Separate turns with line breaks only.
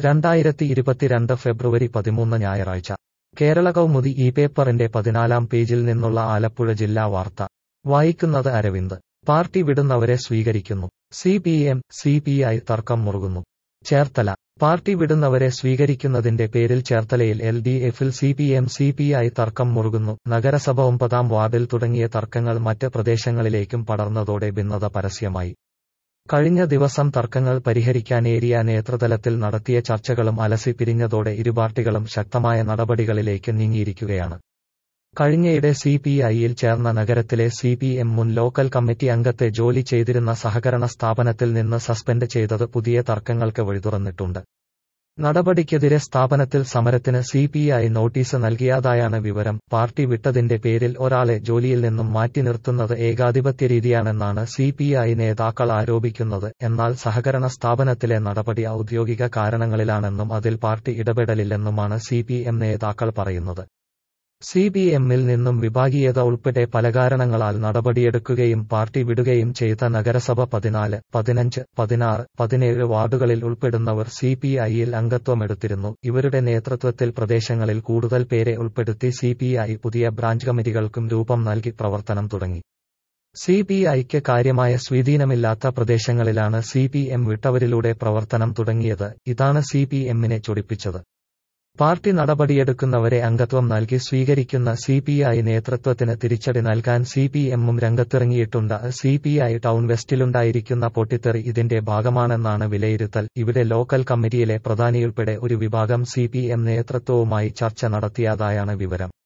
രണ്ടായിരത്തി ഇരുപത്തിരണ്ട് ഫെബ്രുവരി പതിമൂന്ന് ഞായറാഴ്ച കേരള കൗമുദി ഈ പേപ്പറിന്റെ പതിനാലാം പേജിൽ നിന്നുള്ള ആലപ്പുഴ ജില്ലാ വാർത്ത വായിക്കുന്നത് അരവിന്ദ് പാർട്ടി വിടുന്നവരെ സ്വീകരിക്കുന്നു C P M C P I തർക്കം മുറുകുന്നു ചേർത്തല പാർട്ടി വിടുന്നവരെ സ്വീകരിക്കുന്നതിന്റെ പേരിൽ ചേർത്തലയിൽ എൽ ഡി എഫിൽ C P M C P I തർക്കം മുറുകുന്നു നഗരസഭ ഒമ്പതാം വാർഡിൽ തുടങ്ങിയ തർക്കങ്ങൾ മറ്റ് പ്രദേശങ്ങളിലേക്കും പടർന്നതോടെ ഭിന്നത പരസ്യമായി കഴിഞ്ഞ ദിവസം തർക്കങ്ങൾ പരിഹരിക്കാൻ ഏരിയ നേതൃതലത്തിൽ നടത്തിയ ചർച്ചകളും അലസി പിരിഞ്ഞതോടെ ഇരുപാർട്ടികളും ശക്തമായ നടപടികളിലേക്ക് നീങ്ങിയിരിക്കുകയാണ് കഴിഞ്ഞയിടെ സി പി ഐയിൽ ചേർന്ന നഗരത്തിലെ സി പി എം മുൻ ലോക്കൽ കമ്മിറ്റി അംഗത്തെ ജോലി ചെയ്തിരുന്ന സഹകരണ സ്ഥാപനത്തിൽ നിന്ന് സസ്പെൻഡ് ചെയ്തത് പുതിയ തർക്കങ്ങൾക്ക് വഴിതുറന്നിട്ടുണ്ട് നടപടിക്കെതിരെ സ്ഥാപനത്തിൽ സമരത്തിന് സി പി ഐ നോട്ടീസ് നൽകിയതായാണ് വിവരം പാർട്ടി വിട്ടതിന്റെ പേരിൽ ഒരാളെ ജോലിയിൽ നിന്നും മാറ്റി നിർത്തുന്നത് ഏകാധിപത്യ രീതിയാണെന്നാണ് സി പി ഐ നേതാക്കൾ ആരോപിക്കുന്നത് എന്നാൽ സഹകരണ സ്ഥാപനത്തിലെ നടപടി ഔദ്യോഗിക കാരണങ്ങളിലാണെന്നും അതിൽ പാർട്ടി ഇടപെടലില്ലെന്നുമാണ് സി പി എം നേതാക്കൾ പറയുന്നത് സി പി എമ്മിൽ നിന്നും വിഭാഗീയത ഉൾപ്പെടെ പല കാരണങ്ങളാൽ നടപടിയെടുക്കുകയും പാർട്ടി വിടുകയും ചെയ്ത നഗരസഭ പതിനാല് പതിനഞ്ച് പതിനാറ് പതിനേഴ് വാർഡുകളിൽ ഉൾപ്പെടുന്നവർ സി പി ഐയിൽ അംഗത്വമെടുത്തിരുന്നു ഇവരുടെ നേതൃത്വത്തിൽ പ്രദേശങ്ങളിൽ കൂടുതൽ പേരെ ഉൾപ്പെടുത്തി സി പി ഐ പുതിയ ബ്രാഞ്ച് കമ്മിറ്റികൾക്കും രൂപം നൽകി പ്രവർത്തനം തുടങ്ങി സി പി ഐക്ക് കാര്യമായ സ്വാധീനമില്ലാത്ത പ്രദേശങ്ങളിലാണ് സി പി എം വിട്ടവരിലൂടെ പ്രവർത്തനം തുടങ്ങിയത് ഇതാണ് സി പി എമ്മിനെ ചൊടിപ്പിച്ചത് പാർട്ടി നടപടിയെടുക്കുന്നവരെ അംഗത്വം നൽകി സ്വീകരിക്കുന്ന സി പി ഐ നേതൃത്വത്തിന് തിരിച്ചടി നൽകാൻ സി പി എമ്മും രംഗത്തിറങ്ങിയിട്ടുണ്ട് സി പി ഐ ടൗൺ വെസ്റ്റിലുണ്ടായിരിക്കുന്ന പൊട്ടിത്തെറി ഇതിന്റെ ഭാഗമാണെന്നാണ് വിലയിരുത്തൽ ഇവിടെ ലോക്കൽ കമ്മിറ്റിയിലെ പ്രധാനിയുൾപ്പെടെ ഒരു വിഭാഗം സി പി എം നേതൃത്വവുമായി ചർച്ച നടത്തിയതായാണ് വിവരം